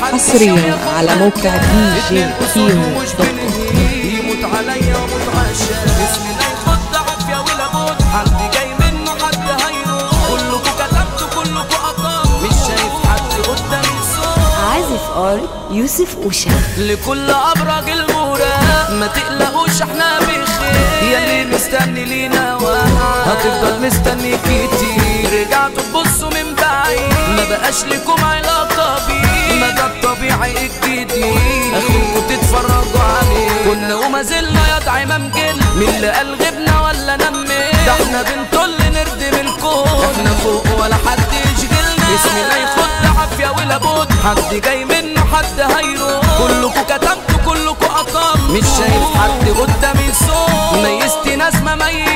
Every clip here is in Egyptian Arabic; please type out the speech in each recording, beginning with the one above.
حصريا على موقع دي جي كيمو مش بنهي يموت عليا وموت عشان اسمي لا يخد عافية ولا موت حد جاي منه حد هيروح كلكوا كتبتوا كلكوا قطام مش شايف حد قدامي صوت عازف ار يوسف اوشا لكل ابراج الموراق ما تقلقوش احنا بخير يا اللي مستني لينا وانا هتفضل مستني كتير رجعتوا تبصوا من بعيد ما بقاش لكم علاقه بيه ما ده الطبيعي الجديد اخركم تتفرجوا عليه كنا وما زلنا يا دعيمه مجل مين اللي قال غبنا ولا نمي ده احنا بنطل نردم الكون احنا فوق ولا حد يشغلنا اسمي لا يخد عافيه ولا بود حد جاي منه حد هيروح كلكوا كتبتوا كلكوا اقام مش شايف حد قدامي صوت ميزت ناس ما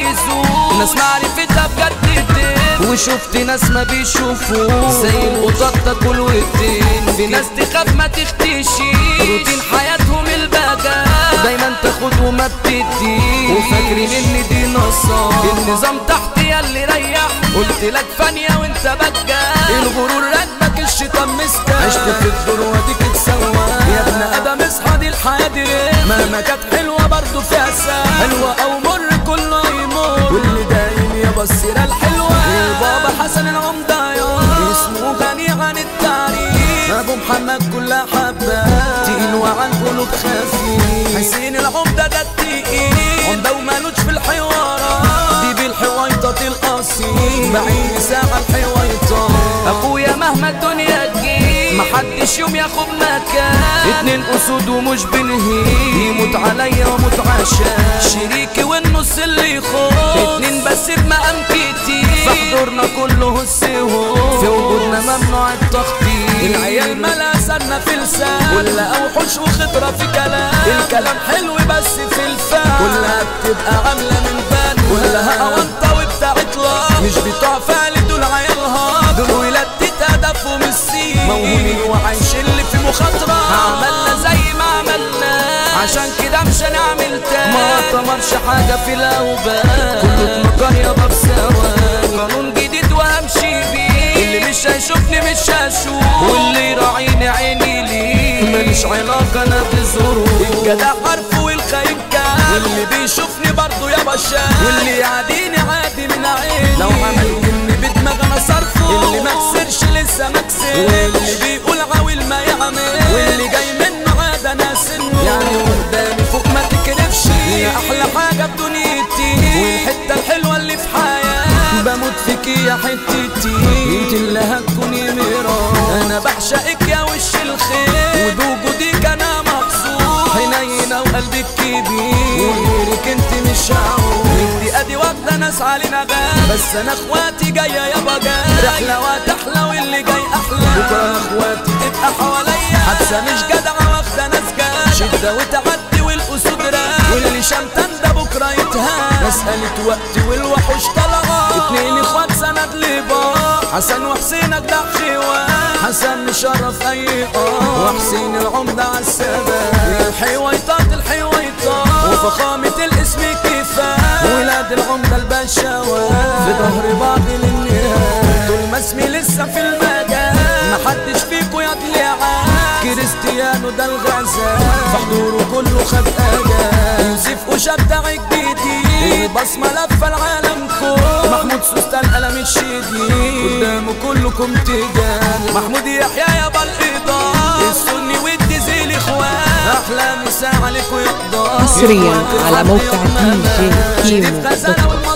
ميزوا ناس معرفتها بجد الدين وشفت ناس ما بيشوفوا زي القطط تاكل والدين في ناس تخاف ما تختشي روتين حياتهم البجا دايما تاخد وما بتدي وفاكرين ان دي نصاب النظام تحت يا اللي ريح قلت لك فانية وانت بجا الغرور راكبك الشيطان مستاهل عشت في الدور واديك اتسوى يا ابن ادم اصحى دي الحياة دي ريح مهما كانت حلوة برضه فيها ساعة حلوة او مر كله يمر واللي دايم يا السيرة الحلوة البابا حسن العمدة يا اسمه غني عن التعريف ابو محمد كلها حبة تقيل وعن قلوب خفيف حسين العمدة ده التقيل عمدة ومالوش في الحوارات دي بالحويطة القصير بعين ساعة الحويطة اخويا مهما الدنيا تجيب محدش يوم ياخد مكان اتنين اسود ومش بنهي يموت عليا وموت عشان شريكي والنص اللي يخوف اتنين بس بمقام كتير فحضورنا كله السهول في وجودنا ممنوع التخطيط العيال ملا سنة في لسان ولا اوحش وخضرة في كلام الكلام حلو بس في الفهم كلها بتبقى عاملة من بال كلها اوانطة وبتاعت لا مش بتوع فعل دول عيالها دول ولاد تتهدفوا من السين موهومين وعايشين اللي في مخاطرة عملنا زي ما عملنا عشان كده مش هنعمل تاني ما طمرش حاجة في الأوبان كله اتمكر يابا بسوا قانون جديد وهمشي بيه اللي مش هيشوفني مش هشوف واللي يراعيني عيني ليه ماليش علاقة أنا بظروف الجدع عارفه والخاين كان واللي بيشوفني برضه يا بشا واللي يعاديني عادي من عيني لو عمل جن بدماغ انا صرفه اللي ما خسرش لسه ما كسرش واللي بيقول عاول ما يعمل واللي جاي منه عادة انا سنه يعني قدامي فوق ما تكرفش يا احلى حاجة في دنيتي والحتة الحلوة اللي في حياتي بموت فيكي يا حتتي انت اللي هتكوني مرار انا بعشقك يا وش الخير وبوجودك انا مبسوط حنينة وقلبك كبير وغيرك انت مش هعود انت ادي واخدة ناس علينا غاب بس انا اخواتي جاية يابا جاي رحلة وتحلى واللي جاي احلى بكرة اخواتي تبقى حواليا حادثة مش جدعة واخدة ناس جاي شدة وتعدي والاسود راق واللي شمتان ده بكرة يتهان مسألة وقت والوحوش طلعات اتنين اخوات سند لبعض حسن وحسين اجدع خوان حسن مشرف اي اه وحسين العمدة عالسباب الحويطات الحويطات وفخامة الاسم كفاية ولاد العمدة البشوات في ظهر بعض للنهاية طول ما اسمي لسه في المجال محدش فيكو يطلع كريستيانو ده الغزال في حضوره كله خد اجال يوسف وشبدع الجديد البصمة لفة العالم كله محمود سوسته القلم الشديد قدامه كلكم تجال محمود يحيى يابا الإيضاح السني والديزيل اخوان احلى مساء عليكم يقضى حصرياً على موقع دي جي كيمو دوت كوم.